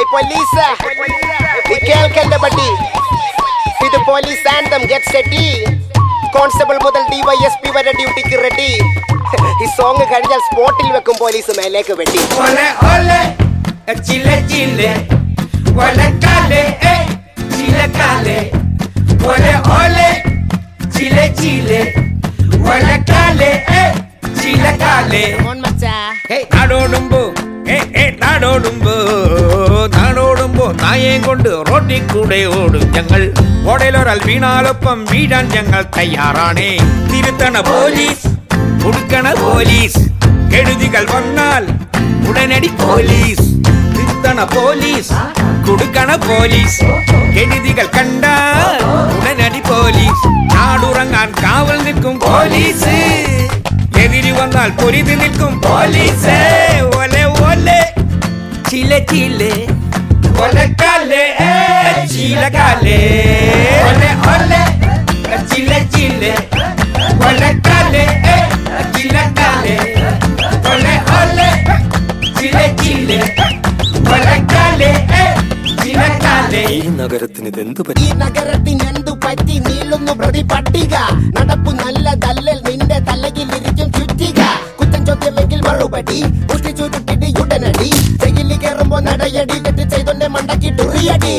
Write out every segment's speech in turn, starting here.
Police ഈ കേൾക്കല്ല buddy ഇത് പോലീസ് ആൻഡം ഗെറ്റ് സെറ്റി കോൺസ്റ്റബിൾ മുതൽ ഡിവൈഎസ്പി വരെ ഡ്യൂട്ടിക്ക് റെഡി ഈ സോങ് കഴിഞ്ഞാൽ സ്പോട്ടിൽ വെക്കും പോലീസ് മേലേക്ക് വെട്ടി Ole, ole, eh, chile, chile. Ole, cale, eh, chile, cale. Ole, ole, chile, chile. Ole, cale, eh, chile, cale. Hey, നാടോടുമ്പോ ഏ ഏ നാടോടുമ്പോ നാടോടുമ്പോ നായേം കൊണ്ട് റോട്ടിൽ കൂടെ ഓടും ഞങ്ങൾ ഓടയിലൊരാൾ വീണാലൊപ്പം വീഴാൻ ഞങ്ങൾ തയ്യാറാണേ തിരുത്തണ പോലീസ് കൊടുക്കണ പോലീസ് കെടുതികൾ വന്നാൽ ഉടനടി പോലീസ് തിരുത്തണ പോലീസ് കൊടുക്കണ പോലീസ് കെടുതികൾ കണ്ടാൽ ഉടനടി പോലീസ് നാടുറങ്ങാൻ കാവൽ നിൽക്കും പോലീസ് എതിരി വന്നാൽ പൊരിതി നിൽക്കും പോലീസ് ഒലെ ഒലെ ചില ചിലെ Ole, cale, eh, chile, cale. Ole, ole, eh, chile, chile. Ole, cale, eh, chile, cale. Ole, ole, chile, chile. Ole, cale, eh, chile, cale. ഈ നഗരത്തിന് ഇതെന്ത് പറ്റി ഈ നഗരത്തിന് എന്തു പറ്റി നീളുന്നു പ്രതി പട്ടിക നടപ്പു നല്ലതല്ലൽ നിന്റെ തലയിൽ ഇരിക്കും ചുറ്റിക കുറ്റം ചോദ്യമെങ്കിൽ മറുപടി പുഷ്ടി ചുരുട്ടിട്ട് ഉടനടി ജയിലിൽ കയറുമ്പോ നടയടി തെറ്റ് ചെയ്തൊന്നെ മണ്ടക്കി ടുറിയടി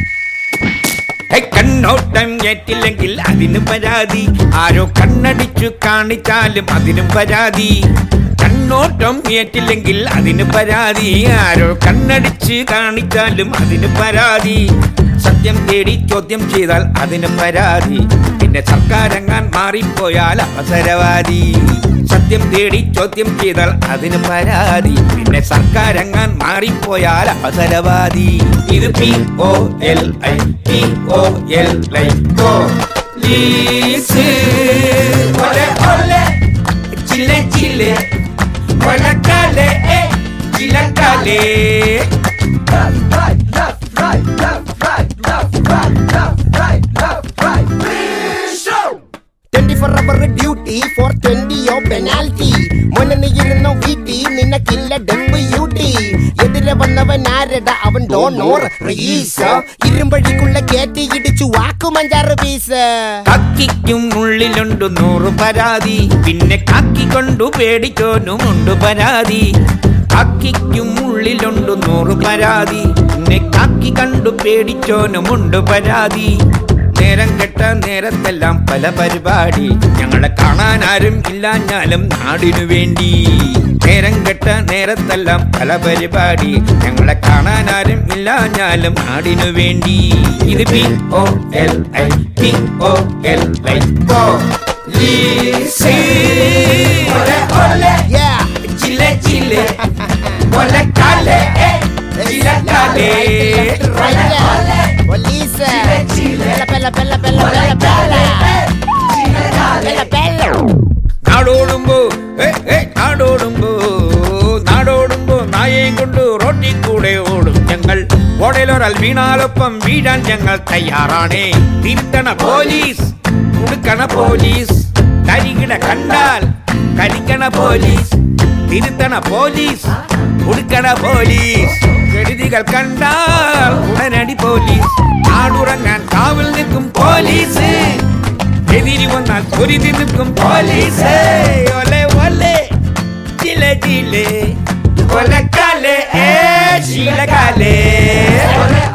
ഹേയ്, കണ്ണോട്ടം ഏറ്റില്ലെങ്കിൽ അതിനും പരാതി ആരോ കണ്ണടിച്ചു കാണിച്ചാലും അതിനും പരാതി കണ്ണോട്ടം ഏറ്റില്ലെങ്കിൽ അതിന് പരാതി ആരോ കണ്ണടിച്ച് കാണിച്ചാലും അതിന് പരാതി സത്യം തേടി ചോദ്യം ചെയ്താൽ അതിന് പരാതി പിന്നെ സർക്കാരെങ്ങാൻ മാറിപ്പോയാൽ അവസരവാദി സത്യം തേടി ചോദ്യം ചെയ്താൽ അതിന് പരാതി പിന്നെ സർക്കാരെങ്ങാൻ മാറിപ്പോയാൽ അവസരവാദി ഇത് P O L I P O L I police Ole, ole, chile, chile. Ole, cale, eh, chile, cale. Twenty four hour duty four ട്വന്റിയോ പെനാൽറ്റി മുന്നണിയിരുന്നോ വീട്ടി നിനക്കില്ല ഡെമ്പ് യൂട്ടി എതിരെ വന്നവൻ ആരട അവൻ ഡോണോർ റീസ് ഇരുമ്പഴിക്കുള്ള കേറ്റി ഇടിച്ചു വാക്കുമഞ്ചാറ് പീസ് കക്കിക്കും ഉള്ളിലുണ്ട് നൂറ് പരാതി പിന്നെ കക്കി കൊണ്ടു പേടിച്ചോനുമുണ്ട് പരാതി കക്കിക്കും ഉള്ളിലുണ്ട് നൂറ് പരാതി പിന്നെ കക്കി കണ്ടു പേടിച്ചോനുമുണ്ട് പരാതി നേരം കെട്ട നേരത്തെല്ലാം പല പരിപാടി ഞങ്ങളെ കാണാൻ ആരും ഇല്ലാഞ്ഞാലും നാടിനു വേണ്ടി നേരം കെട്ട നേരത്തെല്ലാം പല പരിപാടി ഞങ്ങളെ കാണാൻ ആരും ഇല്ലാഞ്ഞാലും നാടിനു വേണ്ടി ഇത് P O L I P O L I Lise. Ole, ole, Yeah. chile, chile. Ole, cale, eh, chile, cale. Ole, ole, police chile. പെല്ല പെല്ല പെല്ല പെല്ല പെല്ല പെല്ല പെല്ല പെല്ല നാടോടുമ്പോ ഏ, ഏ, നാടോടുമ്പോ നാടോടുമ്പോ നായേം കൊണ്ട് റോട്ടിൽ കൂടെ ഓടും ഞങ്ങൾ ഓടയിലൊരാൾ വീണാലൊപ്പം വീഴാൻ ഞങ്ങൾ തയ്യാറാണേ തിരുത്തണ പോലീസ് കൊടുക്കണ പോലീസ് കരികിട കണ്ടാൽ കരിക്കണ പോലീസ് തിരുത്തണ പോലീസ് കൊടുക്കണ പോലീസ് കെടുതികൾ കണ്ടാൽ ഉടനടി പോലീസ് നാടുറങ്ങാൻ കാവൽ നിൽക്കും പോലീസ് എതിരി വന്നാൽ പൊരുതി നിൽക്കും പോലീസ് ഒലെ ഒലെ ചില ചിലെ ole, cale, eh, chile, cale. Ole,